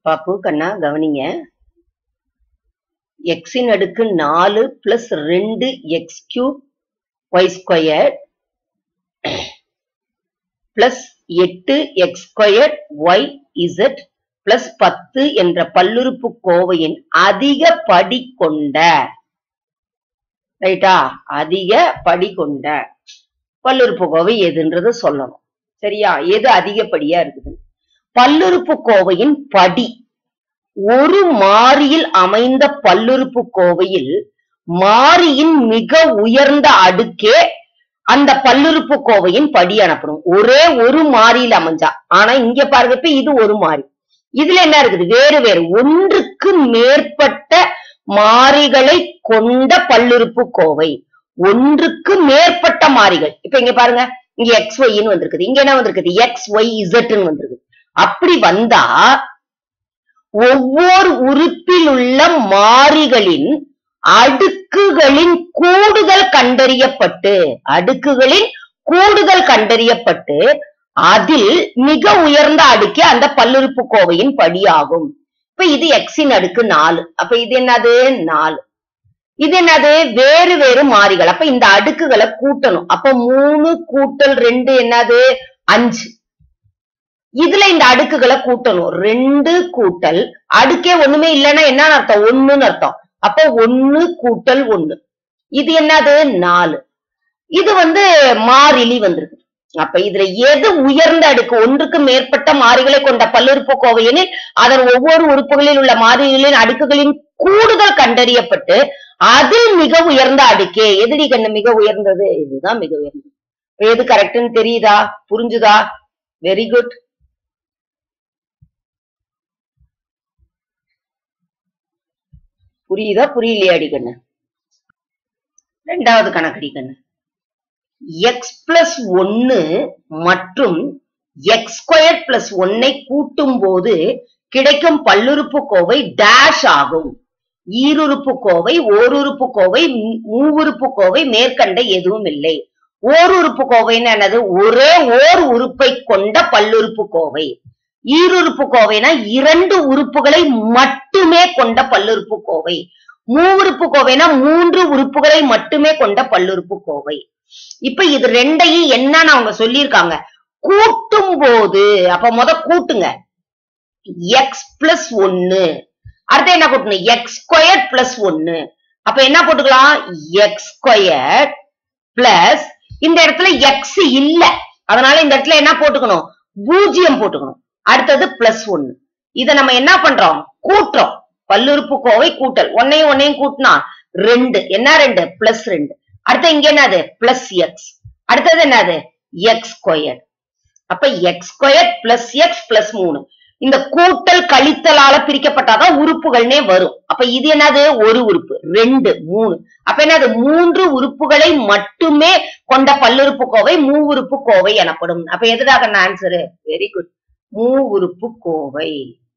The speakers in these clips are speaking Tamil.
பாப்பு கண்ணா கவனிங்க எக்ஸின் அடுக்கு நாலு பிளஸ் ரெண்டு X cube Y square plus எட்டு X square Y Z plus பத்து என்ற பல்லுறுப்பு கோவையின் அதிக படி கொண்ட ரைட்டா அதிக படி கொண்ட பல்லுறுப்பு கோவை எதுன்றது சொல்லணும் சரியா எது அதிகப்படியா இருக்குது பல்லுறுப்பு கோவையின் படி ஒரு மாறியில் அமைந்த பல்லுறுப்பு கோவையில் மாறியின் மிக உயர்ந்த அடுக்கே அந்த பல்லுறுப்பு கோவையின் படி எனப்படும் ஒரே ஒரு மாறியில் அமைஞ்சா ஆனா இங்க பாருங்க இப்ப இது ஒரு மாறி இதுல என்ன இருக்குது வேறு வேறு ஒன்றுக்கு மேற்பட்ட மாறிகளை கொண்ட பல்லுறுப்பு கோவை ஒன்றுக்கு மேற்பட்ட மாறிகள் இப்ப இங்க பாருங்க இங்க எக்ஸ் ஒய்ன்னு வந்திருக்குது இங்க என்ன வந்திருக்குது எக்ஸ் ஒய் இசட்னு வந்திருக்கு அப்படி வந்தா ஒவ்வொரு உறுப்பில் உள்ள மாறிகளின் அடுக்குகளின் கூடுதல் கண்டறியப்பட்டு அடுக்குகளின் கூடுதல் கண்டறியப்பட்டு அதில் மிக உயர்ந்த அடுக்கே அந்த பல்லுறுப்பு கோவையின் படியாகும் இப்ப இது எக்ஸின் அடுக்கு நாலு அப்ப இது என்னது நாலு இது என்னது வேறு வேறு மாறிகள் அப்ப இந்த அடுக்குகளை கூட்டணும் அப்ப மூணு கூட்டல் ரெண்டு என்னது அஞ்சு இதுல இந்த அடுக்குகளை கூட்டணும் ரெண்டு கூட்டல் அடுக்கே ஒண்ணுமே இல்லைன்னா என்னன்னு அர்த்தம் ஒண்ணுன்னு அர்த்தம் அப்ப ஒண்ணு கூட்டல் ஒண்ணு இது என்னது நாலு இது வந்து மாறிலி வந்திருக்கு அப்ப இதுல எது உயர்ந்த அடுக்கு ஒன்றுக்கு மேற்பட்ட மாறிகளை கொண்ட பல்லுறுப்பு கோவையெனில் அதன் ஒவ்வொரு உறுப்புகளில் உள்ள மாறிகளின் அடுக்குகளின் கூடுதல் கண்டறியப்பட்டு அதில் மிக உயர்ந்த அடுக்கே எதிரி கண்ணு மிக உயர்ந்தது இதுதான் மிக உயர்ந்தது எது கரெக்ட்னு தெரியுதா புரிஞ்சுதா வெரி குட் புரியுதா புரியலையா அடிக்கண்ணு ரெண்டாவது கணக்கடி கண்ணு எக்ஸ் பிளஸ் ஒன்னு மற்றும் எக்ஸ் ஸ்கொயர் பிளஸ் ஒன்னை கூட்டும் போது கிடைக்கும் பல்லுறுப்பு கோவை டேஷ் ஆகும் ஈருறுப்பு கோவை ஓருறுப்பு கோவை மூவுறுப்பு கோவை மேற்கண்ட எதுவும் இல்லை ஓருறுப்பு கோவைன்னு என்னது ஒரே ஓர் உறுப்பை கொண்ட பல்லுறுப்பு கோவை ஈருறுப்பு கோவைனா இரண்டு உறுப்புகளை மட்டுமே கொண்ட பல்லுறுப்பு கோவை மூவுறுப்பு கோவைனா மூன்று உறுப்புகளை மட்டுமே கொண்ட பல்லுறுப்பு கோவை இப்ப இது ரெண்டையும் என்னன்னு அவங்க சொல்லியிருக்காங்க கூட்டும் போது அப்ப முத கூட்டுங்க எக்ஸ் பிளஸ் ஒன்னு அடுத்து என்ன கூட்டணும் எக்ஸ் ஸ்கொயர் பிளஸ் ஒன்னு அப்ப என்ன போட்டுக்கலாம் எக்ஸ் ஸ்கொயர் பிளஸ் இந்த இடத்துல எக்ஸ் இல்ல அதனால இந்த இடத்துல என்ன போட்டுக்கணும் பூஜ்ஜியம் போட்டுக்கணும் அடுத்தது பிளஸ் ஒன்னு இத நம்ம என்ன பண்றோம் கூட்டுறோம் பல்லுறுப்பு கோவை கூட்டல் ஒன்னையும் ஒன்னையும் கூட்டினா ரெண்டு என்ன ரெண்டு பிளஸ் ரெண்டு அடுத்து இங்க என்னது பிளஸ் எக்ஸ் அடுத்தது என்னது எக்ஸ் ஸ்கொயர் அப்ப X square plus X plus மூணு இந்த கூட்டல் கழித்தலால பிரிக்கப்பட்டாதான் உறுப்புகள்னே வரும் அப்ப இது என்னது ஒரு உறுப்பு ரெண்டு மூணு அப்ப என்னது மூன்று உறுப்புகளை மட்டுமே கொண்ட பல்லுறுப்பு கோவை மூவுறுப்பு கோவை எனப்படும் அப்ப எதுடாக ஆன்சரு வெரி குட் மூவுறுப்பு கோவை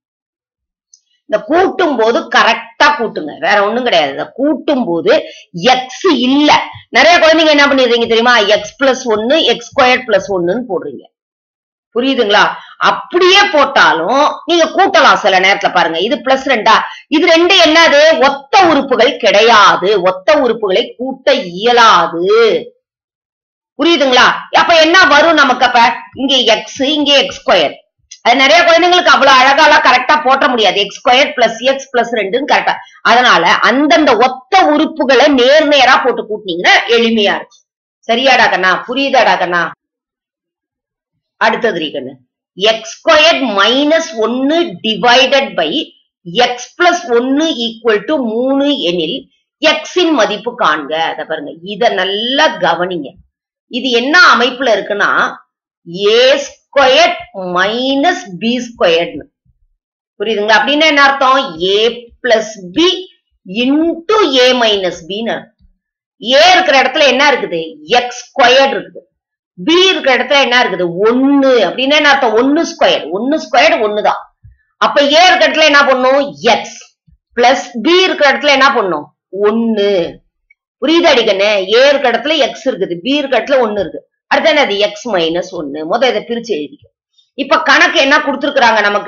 இந்த கூட்டும் போது கரெக்டா கூட்டுங்க வேற ஒண்ணும் கிடையாது இத கூட்டும் போது எக்ஸ் இல்ல நிறைய குழந்தைங்க என்ன பண்ணிடுறீங்க தெரியுமா எக்ஸ் பிளஸ் ஒன்னு எக்ஸ் ஸ்கொயர் பிளஸ் ஒன்னுன்னு போடுறீங்க புரியுதுங்களா அப்படியே போட்டாலும் நீங்க கூட்டலாம் சில நேரத்துல பாருங்க இது பிளஸ் ரெண்டா இது ரெண்டு என்னது ஒத்த உறுப்புகள் கிடையாது ஒத்த உறுப்புகளை கூட்ட இயலாது புரியுதுங்களா அப்ப என்ன வரும் நமக்கு அப்ப இங்க எக்ஸ் இங்க எக்ஸ் ஸ்கொயர் அது நிறைய குழந்தைங்களுக்கு அவ்வளவு அழகாலாம் கரெக்டா போட்ட முடியாது X square plus X plus ரெண்டுன்னு கரெக்டா அதனால அந்தந்த ஒத்த உறுப்புகளை நேர் நேரா போட்டு கூட்டினீங்கன்னா எளிமையா இருக்கும் சரியாடா கண்ணா புரியுதாடா கண்ணா அடுத்தது கண்ணு எக்ஸ் ஸ்கொயர் மைனஸ் ஒன்னு டிவைடட் பை எக்ஸ் பிளஸ் ஒன்னு ஈக்குவல் டு மூணு எனில் எக்ஸின் மதிப்பு காண்க அத பாருங்க இத நல்லா கவனிங்க இது என்ன அமைப்புல இருக்குன்னா ஏ ஸ்கொயர் மைனஸ் பி ஸ்கொயர்னு புரியுதுங்களா அப்படின்னா என்ன அர்த்தம் A plus B into A minus பின்னு ஏ இருக்கிற இடத்துல என்ன இருக்குது எக்ஸ் ஸ்கொயர் இருக்குது பி இருக்கிற இடத்துல என்ன இருக்குது ஒன்னு அப்படின்னா என்ன அர்த்தம் ஒன்னு ஸ்கொயர் ஒன்னு ஸ்கொயர் ஒண்ணுதான் அப்ப ஏ இருக்கிற இடத்துல என்ன பண்ணும் எக்ஸ் பிளஸ் பி இருக்கிற இடத்துல என்ன பண்ணும் ஒன்னு புரியுது அடிக்கண்ணே ஏ இருக்கிற இடத்துல எக்ஸ் இருக்குது பி இருக்கிற இடத்துல ஒன்னு இருக்கு அடுத்து என்னது எக்ஸ் மைனஸ் ஒன்னு முத இதை பிரிச்சு எழுதிக்கும் இப்ப கணக்கு என்ன கொடுத்துருக்காங்க நமக்கு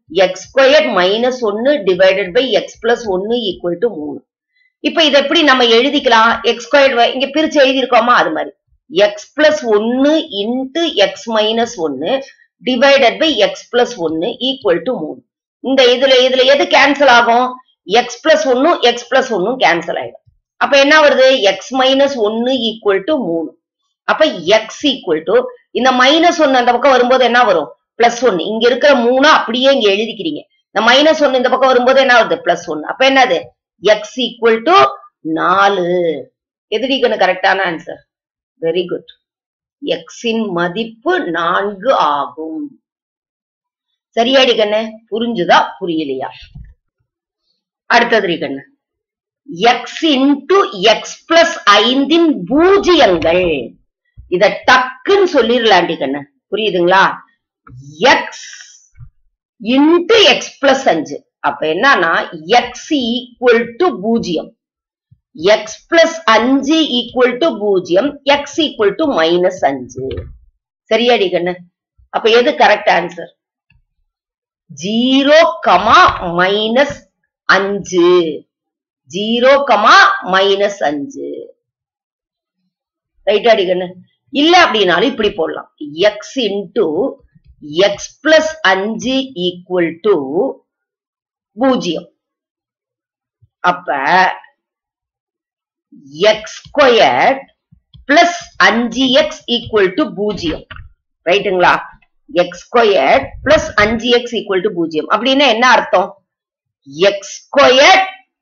எக்ஸ் ஸ்கொயர் மைனஸ் ஒன்னு டிவைடட் பை எக்ஸ் பிளஸ் ஒன்னு ஈக்குவல் டு மூணு இப்ப இதை எப்படி நம்ம எழுதிக்கலாம் எக்ஸ் ஸ்கொயர் இங்க பிரிச்சு எழுதியிருக்கோமா அது மாதிரி எக்ஸ் பிளஸ் ஒன்னு இன்டு எக்ஸ் மைனஸ் ஒன்னு டிவைடட் பை எக்ஸ் பிளஸ் ஒன்னு ஈக்குவல் டு மூணு இந்த இதுல இதுல எது கேன்சல் ஆகும் எக்ஸ் பிளஸ் ஒன்னும் எக்ஸ் பிளஸ் ஒன்னும் கேன்சல் ஆயிடும் அப்ப என்ன வருது எக்ஸ் மைனஸ் ஒன்னு ஈக்குவல் டு மூணு அப்ப எக்ஸ் ஈக்குவல் டு இந்த மைனஸ் ஒன்னு அந்த பக்கம் வரும்போது என்ன வரும் பிளஸ் ஒன்னு இங்க இருக்கிற மூணு அப்படியே இங்க எழுதிக்கிறீங்க இந்த மைனஸ் ஒன்னு இந்த பக்கம் வரும்போது என்ன வருது பிளஸ் ஒன்னு அப்ப என்னது எக்ஸ் ஈக்குவல் டு நாலு எதிரிக்கணும் கரெக்டான ஆன்சர் வெரி குட் எக்ஸின் மதிப்பு நான்கு ஆகும் சரியாடி கண்ணு புரிஞ்சுதா புரியலையா அடுத்தது கண்ணு எக்ஸ் இன்டு எக்ஸ் பிளஸ் ஐந்தின் பூஜ்ஜியங்கள் இத டக்குன்னு சொல்லிடலாண்டி கண்ணு புரியுதுங்களா எக்ஸ் இன்டு எக்ஸ் பிளஸ் அஞ்சு அப்ப என்னன்னா எக்ஸ் ஈக்குவல் டு பூஜ்ஜியம் எக்ஸ் பிளஸ் அஞ்சு ஈக்குவல் டு பூஜ்ஜியம் எக்ஸ் ஈக்குவல் டு மைனஸ் அஞ்சு சரியாடி கண்ணு அப்ப எது correct answer zero comma minus அஞ்சு ஜீரோ கமா மைனஸ் அஞ்சு ரைட் அடிக்கண்ணு இல்ல அப்படின்னாலும் இப்படி போடலாம் எக்ஸ் இன்டு எக்ஸ் பிளஸ் அஞ்சு ஈக்குவல் டு பூஜ்ஜியம் அப்ப எக்ஸ் ஸ்கொயர் பிளஸ் அஞ்சு எக்ஸ் ஈக்குவல் டு பூஜ்ஜியம் ரைட்டுங்களா எக்ஸ் ஸ்கொயர் பிளஸ் அஞ்சு எக்ஸ் ஈக்குவல் டு பூஜ்ஜியம் அப்படின்னா என்ன அர்த்தம் எக்ஸ் ஸ்கொயர்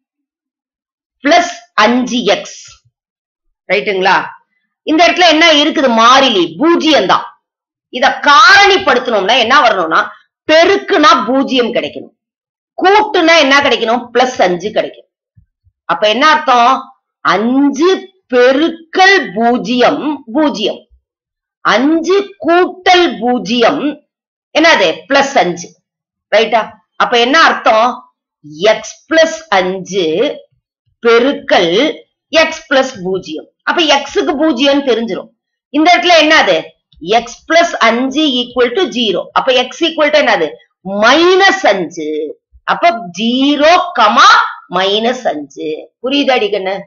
பிளஸ் அஞ்சு எக்ஸ் ரைட்டுங்களா இந்த இடத்துல என்ன இருக்குது மாறிலி பூஜ்ஜியம் தான் இத காரணிப்படுத்தணும்னா என்ன வரணும்னா பெருக்குனா பூஜ்ஜியம் கிடைக்கணும் கூட்டுனா என்ன கிடைக்கணும் பிளஸ் அஞ்சு கிடைக்கும் அப்ப என்ன அர்த்தம் அஞ்சு பெருக்கல் பூஜ்ஜியம் பூஜ்ஜியம் அஞ்சு கூட்டல் பூஜ்ஜியம் என்னது பிளஸ் அஞ்சு ரைட்டா அப்ப என்ன அர்த்தம் எக்ஸ் பிளஸ் அஞ்சு பெருக்கல் எக்ஸ் பிளஸ் பூஜ்ஜியம் அப்ப எக்ஸுக்கு பூஜ்ஜியம் தெரிஞ்சிடும் இந்த இடத்துல என்னது எக்ஸ் பிளஸ் அஞ்சு ஈக்குவல் டு ஜீரோ அப்ப எக்ஸ் ஈக்குவல் டு என்னது மைனஸ் அஞ்சு அப்ப ஜீரோ கமா மைனஸ் அஞ்சு புரியுதாடி கண்ணு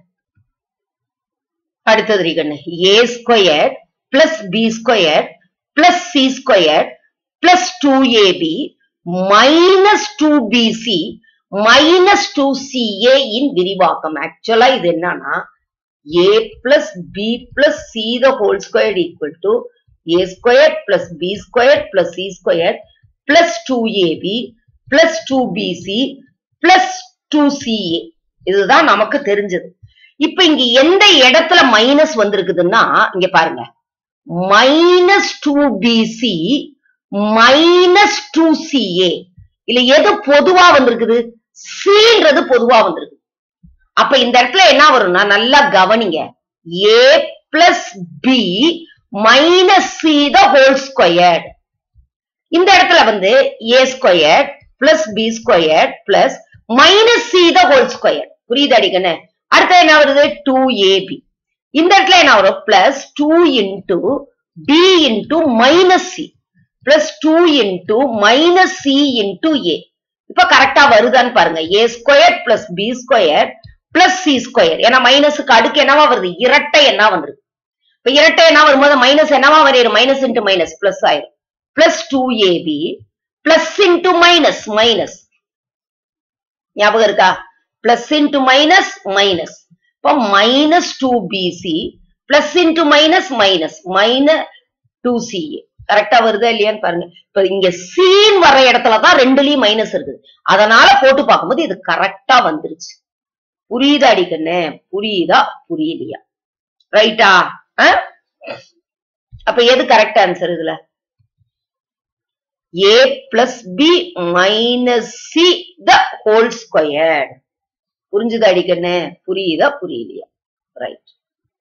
அடுத்தது கண்ணு A square plus B square plus C square plus two AB minus two BC minus two CA இன் விரிவாக்கம் ஆக்சுவலா இது என்னன்னா A plus B plus C the whole square equal to A square plus B square plus C square plus two AB plus two BC plus two CA இதுதான் நமக்கு தெரிஞ்சது இப்ப இங்க எந்த இடத்துல மைனஸ் வந்திருக்குதுன்னா இங்க பாருங்க minus two BC minus two CA இல்ல எது பொதுவா வந்திருக்குது சின்றது பொதுவா வந்திருக்கு அப்ப இந்த இடத்துல என்ன வரும்னா நல்லா கவனிங்க A plus B minus C the whole square இந்த இடத்துல வந்து A square plus B square plus minus C the whole square புரியுது அடிக்கண்ணே அடுத்து என்ன வருது டூ ஏபி இந்த இடத்துல என்ன வரும் plus two into B into minus C plus two into minus C into A இப்ப கரெக்டா வருதான்னு பாருங்க A square plus B square plus C square ஏன்னா மைனஸுக்கு அடுக்கு என்னவா வருது இரட்டை என்ன வந்துருக்கு இப்ப இரட்டை என்ன வரும்போது மைனஸ் என்னவா வரையும் மைனஸ் இன்டூ மைனஸ் பிளஸ் ஆயிரும் plus two AB plus into minus minus ஞாபகம் இருக்கா பிளஸ் இன்டூ மைனஸ் மைனஸ் இப்போ minus two BC plus into minus minus minus two CA கரெக்டா வருதா இல்லையான்னு பாருங்க இப்ப இங்க சீன் வர இடத்துலதான் ரெண்டுலயும் மைனஸ் இருக்குது அதனால போட்டு பார்க்கும்போது இது கரெக்டா வந்துருச்சு புரியுதா அடிக்கண்ணே புரியுதா புரியலையா ரைட்டா அப்ப எது கரெக்ட் ஆன்சர் இதுல A plus B minus C the whole square புரிஞ்சுதா அடிக்கண்ணே புரியுதா புரியலையா ரைட்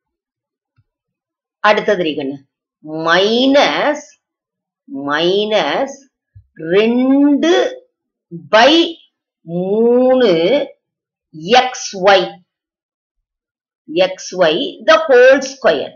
அடுத்தது அடிக்கண்ணு மைனஸ் மைனஸ் ரெண்டு பை மூணு X Y X Y the whole square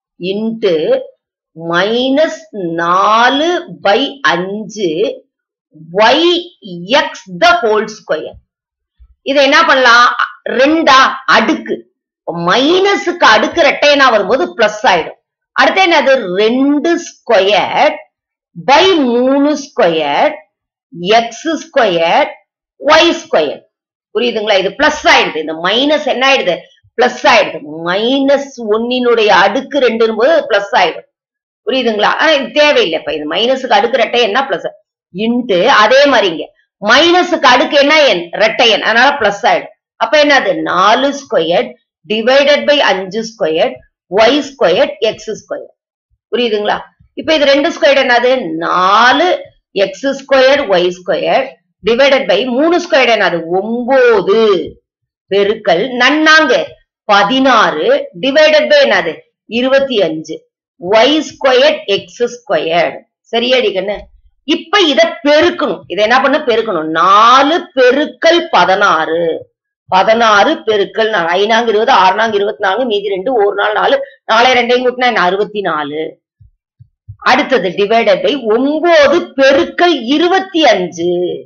into minus நாலு பை அஞ்சு Y X the whole square இதை என்ன பண்ணலாம் ரெண்டா அடுக்கு மைனஸுக்கு அடுக்கு ரெட்டையனா வரும்போது பிளஸ் ஆயிடும் அடுத்து என்னது ரெண்டு ஸ்கொயர் பை மூணு square X square Y square புரியுதுங்களா இது பிளஸ் ஆயிடுது இந்த மைனஸ் என்ன ஆயிடுது பிளஸ் ஆயிடுது மைனஸ் ஒன்னினுடைய அடுக்கு ரெண்டுன்னு போது பிளஸ் ஆயிடும் புரியுதுங்களா ஆனா இது தேவையில்லை இப்ப இது மைனஸுக்கு அடுக்கு ரெட்டை என்ன பிளஸ் இன்ட்டு அதே மாதிரி இங்க மைனஸுக்கு அடுக்கு என்ன என் ரெட்டை எண் அதனால பிளஸ் ஆயிடும் அப்ப என்னது நாலு ஸ்கொயர் டிவைடட் பை அஞ்சு square Y square X square புரியுதுங்களா இப்ப இது ரெண்டு ஸ்கொயர் என்னது நாலு X square Y square divided by மூணு ஸ்கொயர் என்னது ஒன்பது பெருக்கல் நன்னாங்க பதினாறு டிவைடட் பை என்னது இருபத்தி அஞ்சு ஒய் ஸ்கொயர் எக்ஸ் ஸ்கொயர் சரியாடி கண்ணு இப்ப இத பெருக்கணும் இத என்ன பண்ண பெருக்கணும் நாலு பெருக்கல் பதினாறு பதினாறு பெருக்கல் நாலு ஐநாங்க இருபது ஆறுநாங்க இருபத்தி நாலு மீதி ரெண்டு ஒரு நாள் நாலு நாளை ரெண்டையும் கூட்டினா என்ன அறுபத்தி நாலு அடுத்தது டிவைடட் பை ஒன்பது பெருக்கல் இருபத்தி அஞ்சு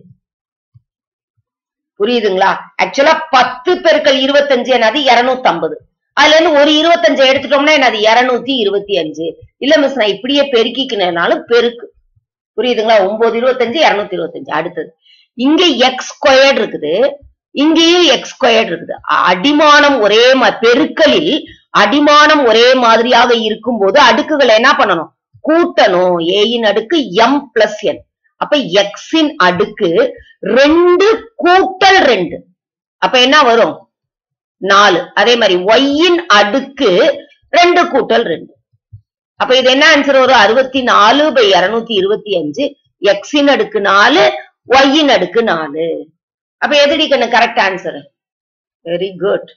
புரியுதுங்களா ஆக்சுவலா பத்து பெருக்கல் இருபத்தஞ்சு என்னது இருநூத்தி ஐம்பது அதுல இருந்து ஒரு இருபத்தஞ்சு எடுத்துட்டோம்னா என்னது இருநூத்தி இருபத்தி அஞ்சு இல்ல மிஸ் நான் இப்படியே பெருக்கிக்கினாலும் பெருக்கு புரியுதுங்களா ஒன்பது இருபத்தஞ்சு இருநூத்தி இருபத்தஞ்சு அடுத்தது இங்க எக்ஸ் ஸ்கொயர்ட் இருக்குது இங்கேயும் எக்ஸ் ஸ்கொயர்ட் இருக்குது அடிமானம் ஒரே மா- பெருக்கலில் அடிமானம் ஒரே மாதிரியாக இருக்கும்போது அடுக்குகளை என்ன பண்ணணும் கூட்டணும் ஏயின் அடுக்கு எம் பிளஸ் என் அப்ப எக்ஸின் அடுக்கு ரெண்டு கூட்டல் ரெண்டு அப்ப என்ன வரும் நாலு அதே மாதிரி ஒய்யின் அடுக்கு ரெண்டு கூட்டல் ரெண்டு அப்ப இது என்ன ஆன்சர் வரும் அறுபத்தி நாலு பை இருநூத்தி இருபத்தி அஞ்சு எக்ஸின் அடுக்கு நாலு ஒய்யின் அடுக்கு நாலு அப்ப எதுடி கண்ணு கரெக்ட் ஆன்சர் வெரி குட்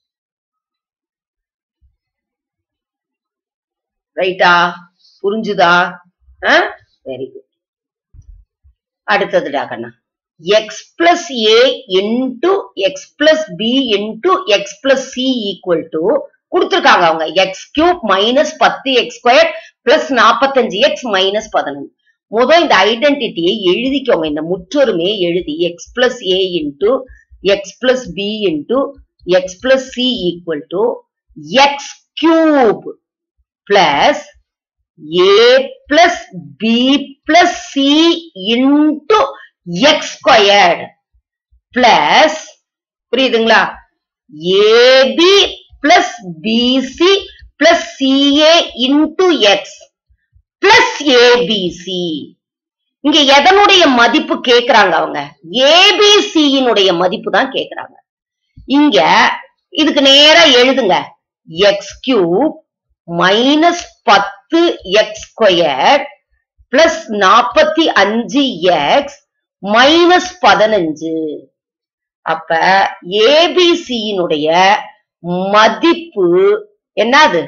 ரைட்டா புரிஞ்சுதா வெரி குட் அடுத்ததுடா கண்ணா X plus A into X plus B into X plus C equal to கொடுத்துருக்காங்க அவங்க எக்ஸ் கியூப் மைனஸ் பத்து எக்ஸ் ஸ்கொயர் பிளஸ் நாற்பத்தஞ்சு எக்ஸ் மைனஸ் பதினஞ்சு முதல் இந்த ஐடென்டிட்டியை எழுதிக்கோங்க இந்த முற்றொருமையை எழுதி X plus A into X plus B into X plus C equal to X cube plus A plus B plus C into X squared plus புரியுதுங்களா AB plus PC plus CA into X plus ABC இங்க எதனுடைய மதிப்பு கேக்குறாங்க அவங்க ஏபிசியினுடைய மதிப்பு தான் கேக்குறாங்க இங்க இதுக்கு நேரா எழுதுங்க எக்ஸ் கியூப் மைனஸ் பத்து எக்ஸ் ஸ்கொயர் பிளஸ் நாற்பத்தி அஞ்சு எக்ஸ் மைனஸ் பதினஞ்சு அப்ப ஏபிசியினுடைய மதிப்பு என்னது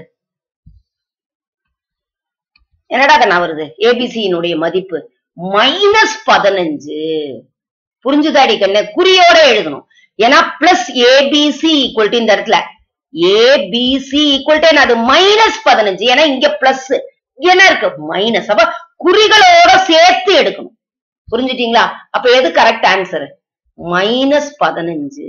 என்னடா கண்ணா வருது ஏபிசியினுடைய மதிப்பு மைனஸ் பதினஞ்சு புரிஞ்சுதாடி கண்ணு குறியோட எழுதணும் ஏன்னா பிளஸ் ஏபிசி ஈக்குவல் டு இந்த இடத்துல ஏபிசி ஈக்குவல் டு அது மைனஸ் பதினஞ்சு ஏன்னா இங்க பிளஸ் என்ன இருக்கு மைனஸ் அப்ப குறிகளோட சேர்த்து எடுக்கணும் புரிஞ்சுட்டீங்களா அப்ப எது கரெக்ட் ஆன்சர் மைனஸ் பதினஞ்சு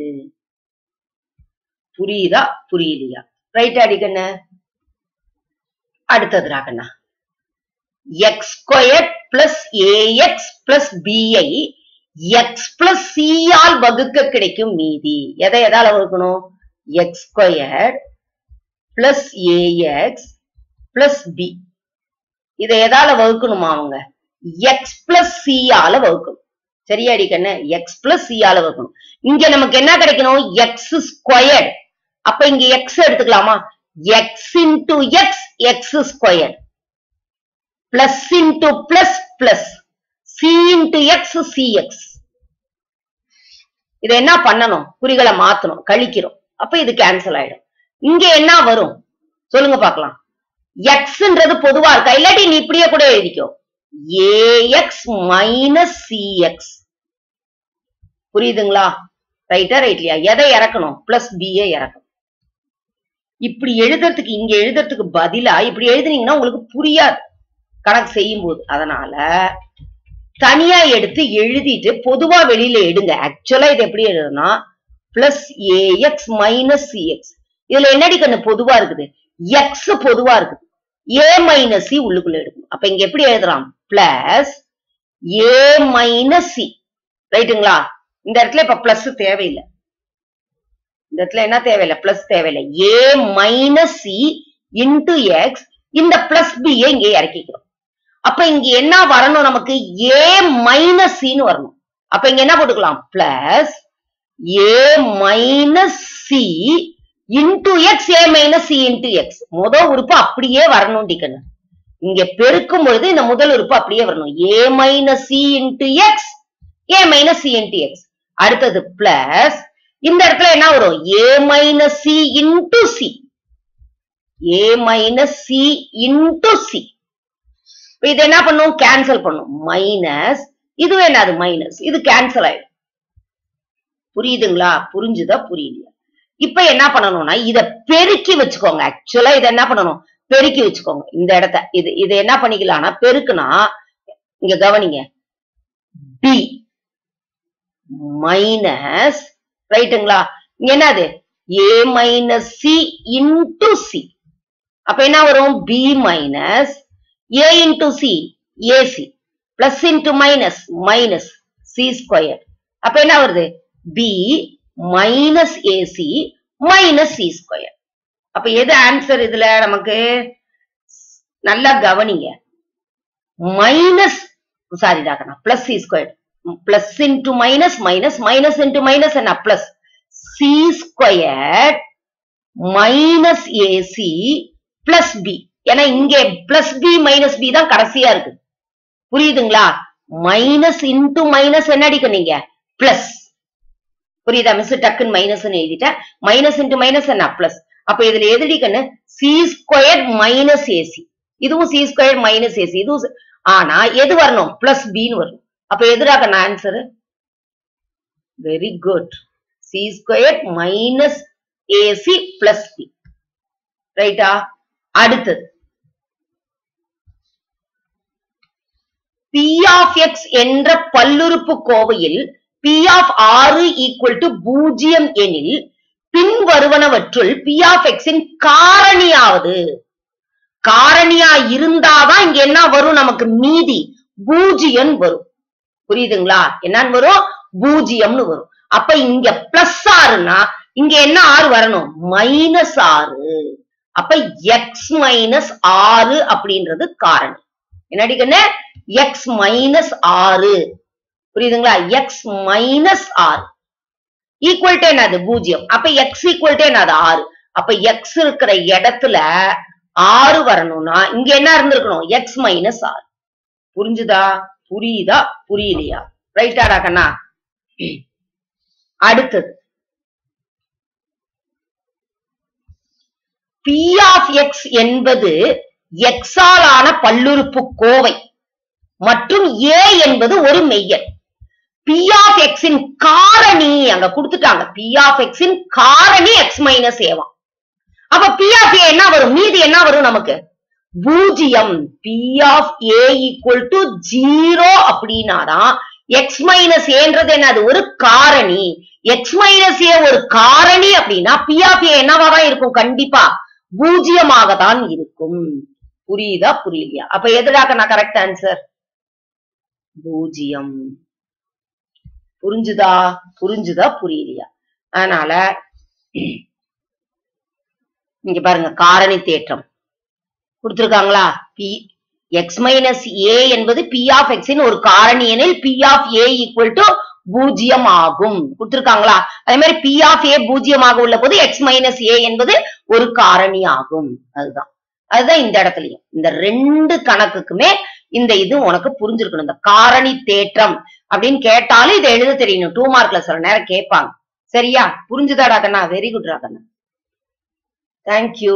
புரியுதா புரியலையா ரைட் அடிக்கண்ண அடுத்ததுடா கண்ணா X square plus AX plus பிஐ எக்ஸ் பிளஸ் சி ஆல் வகுக்க கிடைக்கும் மீதி எதை எதால வகுக்கணும் X square plus AX plus B இதை எதால வகுக்கணுமா அவங்க எக்ஸ் பிளஸ் சி ஆல வகுக்கணும் சரியாடி கண்ணு எக்ஸ் பிளஸ் சி ஆல வகுக்கணும் இங்க நமக்கு என்ன கிடைக்கணும் எக்ஸ் ஸ்கொயர் அப்ப இங்க எக்ஸ் எடுத்துக்கலாமா X into X X square plus into plus plus C into X C X இதை என்ன பண்ணணும் குறிகளை மாத்தணும் கழிக்கிறோம் அப்ப இது கேன்சல் ஆயிடும் இங்க என்ன வரும் சொல்லுங்க பார்க்கலாம் எக்ஸ்ன்றது பொதுவா இருக்கா இல்லாட்டி நீ இப்படியே கூட எழுதிக்கோ ஏஎக்ஸ் மைனஸ் சிஎக்ஸ் புரியுதுங்களா ரைட்டா ரைட்லையா எதை இறக்கணும் பிளஸ் பிஏ இறக்கணும் இப்படி எழுதுறதுக்கு இங்க எழுதுறதுக்கு பதிலா இப்படி எழுதுனீங்கன்னா உங்களுக்கு புரியாது கணக்கு செய்யும் போது அதனால தனியா எடுத்து எழுதிட்டு பொதுவா வெளியில எடுங்க ஆக்சுவலா இது எப்படி எழுதுனா பிளஸ் ஏஎக்ஸ் மைனஸ் சிஎக்ஸ் இதுல என்னடி கண்ணு பொதுவா இருக்குது எக்ஸ் பொதுவா இருக்குது ஏ மைனஸ் சி உள்ளுக்குள்ள எடுக்கணும் அப்ப இங்க எப்படி எழுதுறான் பிளஸ் ஏ மைனஸ் சி ரைட்டுங்களா இந்த இடத்துல இப்ப பிளஸ் தேவையில்லை இந்த இடத்துல என்ன தேவையில்லை பிளஸ் தேவையில்லை A minus C into X இந்த பிளஸ் பி இங்க இறக்கிக்கிறோம் அப்ப இங்க என்ன வரணும் நமக்கு ஏ மைனஸ் சின்னு வரணும் அப்ப இங்க என்ன போட்டுக்கலாம் plus A minus C into X A minus C into X முதல் உறுப்பு அப்படியே வரணும் டிக்கன்னு இங்க பெருக்கும் பொழுது இந்த முதல் உறுப்பு அப்படியே வரணும் A minus C into X A minus C into X அடுத்தது பிளஸ் இந்த இடத்துல என்ன வரும் A minus C into C A minus C into C இது என்ன பண்ணும் கேன்சல் பண்ணும் மைனஸ் இதுவே என்னது மைனஸ் இது கேன்சல் ஆயிடும் புரியுதுங்களா புரிஞ்சுதா புரியலையா இப்ப என்ன பண்ணணும்னா இத பெருக்கி வச்சுக்கோங்க ஆக்சுவலா இத என்ன பண்ணணும் பெருக்கி வச்சுக்கோங்க இந்த இடத்த இது இது என்ன பண்ணிக்கலாம்னா பெருக்குனா இங்க கவனிங்க பி மைனஸ் ரைட்டுங்களா இங்க என்னது A minus C into C அப்ப என்ன வரும் B minus A into C AC plus into minus minus C square அப்ப என்ன வருது B minus AC minus C square அப்ப எது ஆன்சர் இதுல நமக்கு நல்லா கவனிங்க மைனஸ் சாரி டாக்கண்ணா plus C square plus into minus minus minus into minus என்ன plus C square minus AC plus B ஏன்னா இங்க பிளஸ் பி மைனஸ் பி தான் கடைசியா இருக்கு புரியுதுங்களா மைனஸ் இன்டு மைனஸ் என்ன அடிக்க நீங்க பிளஸ் புரியுதா மிஸ் டக்குன்னு மைனஸ் எழுதிட்டேன் மைனஸ் இன்டு மைனஸ் என்ன பிளஸ் அப்ப இதுல எதிரி கண்ணு சி ஸ்கொயர் மைனஸ் ஏசி இதுவும் சி ஸ்கொயர் மைனஸ் ஏசி இதுவும் சி- ஆனா எது வரணும் பிளஸ் பின்னு வரணும் அப்ப எதிராக answer very good C square minus AC plus B ரைட்டா அடுத்தது பி ஆஃப் எக்ஸ் என்ற பல்லுறுப்பு கோவையில் பி ஆஃப் ஆறு ஈக்குவல் டு பூஜ்ஜியம் எனில் பின் வருவனவற்றுள் பி ஆஃப் எக்ஸின் காரணியாவது காரணியா இருந்தாதான் இங்க என்ன வரும் நமக்கு மீதி பூஜ்ஜியம் வரும் புரியுதுங்களா என்னன்னு வரும் பூஜ்ஜியம்னு வரும் அப்ப இங்க பிளஸ் ஆறுனா இங்க என்ன ஆறு வரணும் மைனஸ் ஆறு அப்ப எக்ஸ் மைனஸ் ஆறு அப்படின்றது காரணி என்னடி கண்ணு எக்ஸ் மைனஸ் ஆறு புரியுதுங்களா எக்ஸ் மைனஸ் ஆறு ஈக்குவல் டு என்னது பூஜ்ஜியம் அப்ப எக்ஸ் ஈக்குவல் டு என்னது ஆறு அப்ப எக்ஸ் இருக்கிற இடத்துல ஆறு வரணும்னா இங்க என்ன இருந்திருக்கணும் எக்ஸ் மைனஸ் ஆறு புரிஞ்சுதா புரியுதா புரியலையா ரைட்டாடா கண்ணா அடுத்தது பி ஆஃப் எக்ஸ் என்பது எக்ஸால் ஆன பல்லுறுப்பு கோவை மற்றும் ஏ என்பது ஒரு மெய்யன் பி ஆஃப் எக்ஸின் காரணி அங்க கொடுத்துட்டாங்க பி ஆஃப் எக்ஸின் காரணி எக்ஸ் மைனஸ் ஏவா அப்ப பி ஆஃப் ஏ என்ன வரும் மீதி என்ன வரும் நமக்கு பூஜ்ஜியம் P of A equal to zero அப்படின்னாதான் எக்ஸ் மைனஸ் ஏன்றது என்னது ஒரு காரணி எக்ஸ் மைனஸ் ஏ ஒரு காரணி அப்படின்னா பி ஆஃப் ஏ என்னவா தான் இருக்கும் கண்டிப்பா பூஜ்ஜியமாக தான் இருக்கும் புரியுதா புரியலையா அப்ப எதுடாக்க நான் கரெக்ட் ஆன்சர் பூஜ்ஜியம் புரிஞ்சுதா புரிஞ்சுதா புரியலையா அதனால இங்க பாருங்க காரணி தேற்றம் கொடுத்திருக்காங்களா பி எக்ஸ் மைனஸ் ஏ என்பது பி ஆஃப் எக்ஸின் ஒரு காரணி எனில் P of A equal to பூஜ்ஜியம் ஆகும் கொடுத்திருக்காங்களா அதே மாதிரி பி ஆஃப் ஏ பூஜ்ஜியமாக உள்ள போது எக்ஸ் மைனஸ் ஏ என்பது ஒரு காரணி ஆகும் அதுதான் அதுதான் இந்த இடத்துலயும் இந்த ரெண்டு கணக்குக்குமே இந்த இது உனக்கு புரிஞ்சிருக்கணும் இந்த காரணி தேற்றம் அப்படின்னு கேட்டாலும் இதை எழுத தெரியணும் டூ மார்க்ல சில நேரம் கேட்பாங்க சரியா புரிஞ்சுதாடா கண்ணா வெரி குட் கண்ணா தேங்க்யூ